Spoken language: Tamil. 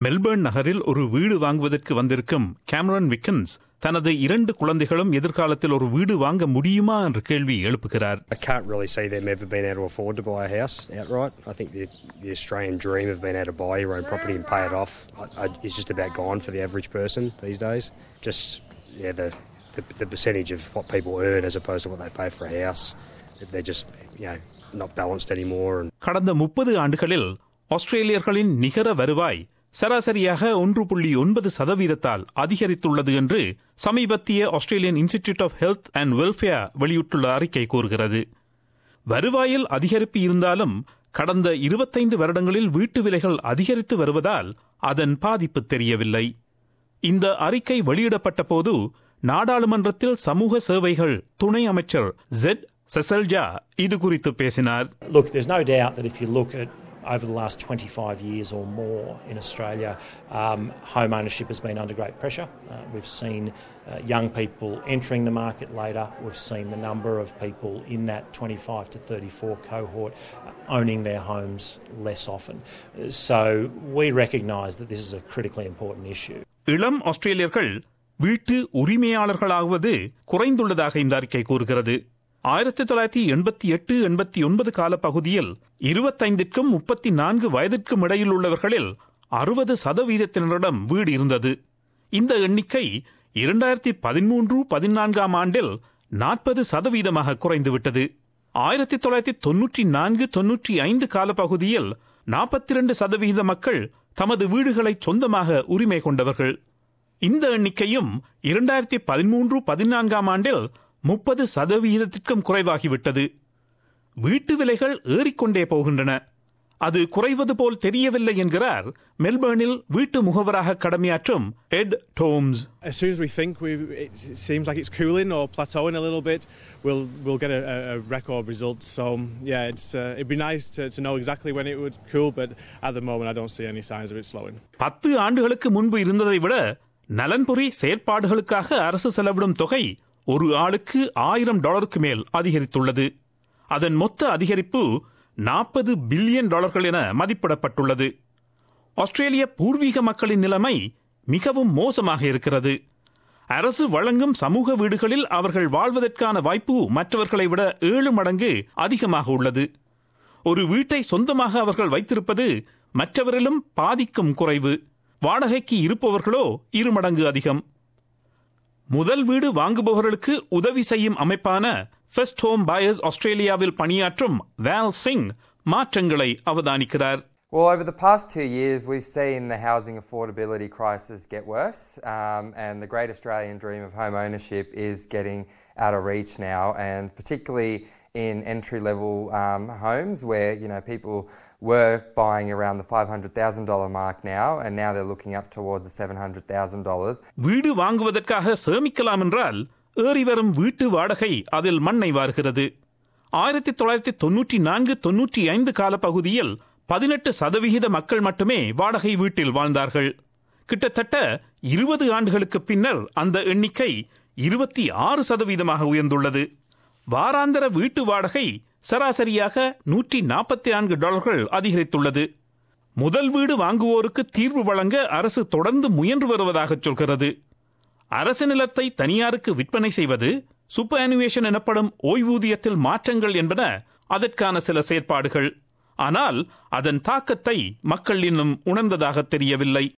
மெல்பர்ன் நகரில் ஒரு வீடு வாங்குவதற்கு வந்திருக்கும் கேமரன் விக்கன்ஸ் தனது இரண்டு குழந்தைகளும் எதிர்காலத்தில் ஒரு வீடு வாங்க முடியுமா என்ற கேள்வி எழுப்புகிறார் I can't really see them ever being able to afford to buy a house outright. I think the, the Australian dream of being able to buy your own property and pay it off I, I, is just about gone for the average person these days. Just, yeah, the, the, the percentage of what people earn as opposed to what they pay for a house, they're just, you know, not balanced anymore. And கடந்த முப்பது ஆண்டுகளில் ஆஸ்திரேலியர்களின் நிகர வருவாய் சராசரியாக ஒன்று புள்ளி ஒன்பது சதவீதத்தால் அதிகரித்துள்ளது என்று சமீபத்திய Australian institute of health and welfare வெளியிட்டுள்ள அறிக்கை கூறுகிறது வருவாயில் அதிகரிப்பு இருந்தாலும் கடந்த இருபத்தைந்து வருடங்களில் வீட்டு விலைகள் அதிகரித்து வருவதால் அதன் பாதிப்பு தெரியவில்லை இந்த அறிக்கை வெளியிடப்பட்ட போது நாடாளுமன்றத்தில் சமூக சேவைகள் துணை அமைச்சர் ஜெட் செசல்ஜா இது குறித்து பேசினார் Look, there's no doubt that if you look at over the last 25 years or more in Australia, um, home ownership has been under great pressure. Uh, we've seen uh, young people entering the market later. We've seen the number of people in that 25 to 34 cohort uh, owning their homes less often. So we recognise that this is a critically important issue. இளம் ஆஸ்திரேலியர்கள் வீட்டு உரிமையாளர்களாவது குறைந்துள்ளதாக இந்த அறிக்கை கூறுகிறது ஆயிரத்தி தொள்ளாயிரத்தி எண்பத்தி எட்டு எண்பத்தி ஒன்பது கால பகுதியில் இருபத்தைந்திற்கும் முப்பத்தி நான்கு வயதிற்கும் இடையில் உள்ளவர்களில் அறுபது சதவீதத்தினரிடம் வீடு இருந்தது இந்த எண்ணிக்கை இரண்டாயிரத்தி பதிமூன்று பதினான்காம் ஆண்டில் நாற்பது சதவீதமாக குறைந்துவிட்டது ஆயிரத்தி தொள்ளாயிரத்தி தொன்னூற்றி நான்கு தொன்னூற்றி ஐந்து கால பகுதியில் நாற்பத்தி இரண்டு சதவிகித மக்கள் தமது வீடுகளை சொந்தமாக உரிமை கொண்டவர்கள் இந்த எண்ணிக்கையும் இரண்டாயிரத்தி பதிமூன்று பதினான்காம் ஆண்டில் முப்பது சதவிகிதத்திற்கும் குறைவாகிவிட்டது வீட்டு விலைகள் ஏறிக்கொண்டே போகின்றன அது குறைவது போல் தெரியவில்லை என்கிறார் மெல்பர்னில் வீட்டு முகவராக கடமையாற்றும் எட் Doms As soon as we think we, it, it seems like it's cooling or plateauing a little bit, we'll we'll get a, a, a record result. So yeah, it's uh, it'd be nice to, to know exactly when it would cool, but at the moment I don't see any signs of it slowing. பத்து ஆண்டுகளுக்கு முன்பு இருந்ததை விட நலன்புரி செயற்பாடுகளுக்காக அரசு செலவிடும் தொகை ஒரு ஆளுக்கு ஆயிரம் டாலருக்கு மேல் அதிகரித்துள்ளது அதன் மொத்த அதிகரிப்பு நாற்பது பில்லியன் டாலர்கள் என மதிப்பிடப்பட்டுள்ளது ஆஸ்திரேலிய பூர்வீக மக்களின் நிலைமை மிகவும் மோசமாக இருக்கிறது அரசு வழங்கும் சமூக வீடுகளில் அவர்கள் வாழ்வதற்கான வாய்ப்பு மற்றவர்களை விட ஏழு மடங்கு அதிகமாக உள்ளது ஒரு வீட்டை சொந்தமாக அவர்கள் வைத்திருப்பது மற்றவரிலும் பாதிக்கும் குறைவு வாடகைக்கு இருப்பவர்களோ இரு மடங்கு அதிகம் முதல் வீடு வாங்குபவர்களுக்கு உதவி செய்யும் அமைப்பான ஃபெஸ்ட் ஹோம் பயர்ஸ் ஆஸ்திரேலியாவில் பணியாற்றும் வேல் சிங் மாற்றங்களை அவதானிக்கிறார் Well, over the past two years, we've seen the housing affordability crisis get worse, um, and the great Australian dream of home ownership is getting out of reach now, and particularly in entry-level um, homes where you know people were buying around the five hundred thousand dollar mark now, and now they're looking up towards the seven hundred thousand dollars. வீடு வாங்குவதற்காக சேமிக்கலாம் என்றால் ஏறி வரும் வீட்டு வாடகை அதில் மண்ணை வார்கிறது ஆயிரத்தி தொள்ளாயிரத்தி தொன்னூற்றி நான்கு தொன்னூற்றி ஐந்து கால பகுதியில் பதினெட்டு சதவிகித மக்கள் மட்டுமே வாடகை வீட்டில் வாழ்ந்தார்கள் கிட்டத்தட்ட இருபது ஆண்டுகளுக்கு பின்னர் அந்த எண்ணிக்கை இருபத்தி ஆறு சதவீதமாக உயர்ந்துள்ளது வாராந்தர வீட்டு வாடகை சராசரியாக நூற்றி நாற்பத்தி நான்கு டாலர்கள் அதிகரித்துள்ளது முதல் வீடு வாங்குவோருக்கு தீர்வு வழங்க அரசு தொடர்ந்து முயன்று வருவதாக சொல்கிறது அரசு நிலத்தை தனியாருக்கு விற்பனை செய்வது சூப்பர் அனுவேஷன் எனப்படும் ஓய்வூதியத்தில் மாற்றங்கள் என்பன அதற்கான சில செயற்பாடுகள் ஆனால் அதன் தாக்கத்தை மக்கள் இன்னும் உணர்ந்ததாக தெரியவில்லை